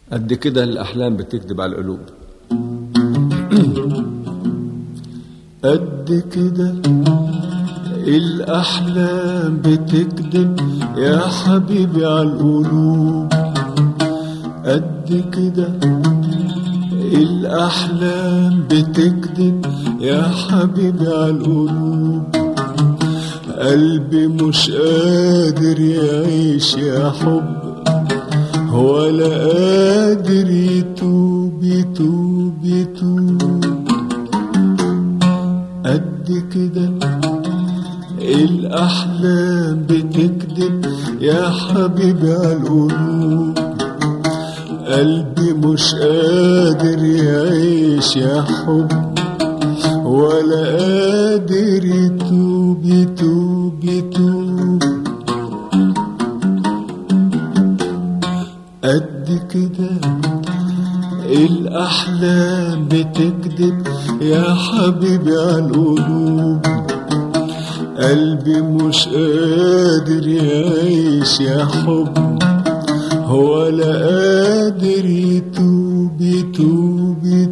قد كده الأحلام بتكذب على القلوب قد كده الأحلام بتكذب يا حبيبي على القلوب قد كده الأحلام بتكذب يا حبيبي على القلوب قلبي مش قادر يعيش يا حب ولا قادر يتوب يتوب يتوب قد كده الأحلام بتكذب يا حبيبي على القلوب قلبي مش قادر يعيش يا حب ولا قادر يتوب يتوب يتوب قد كده الأحلام بتكذب يا حبيبي على القلوب قلبي مش قادر يعيش يا حب ولا قادر يتوب يتوب يتوب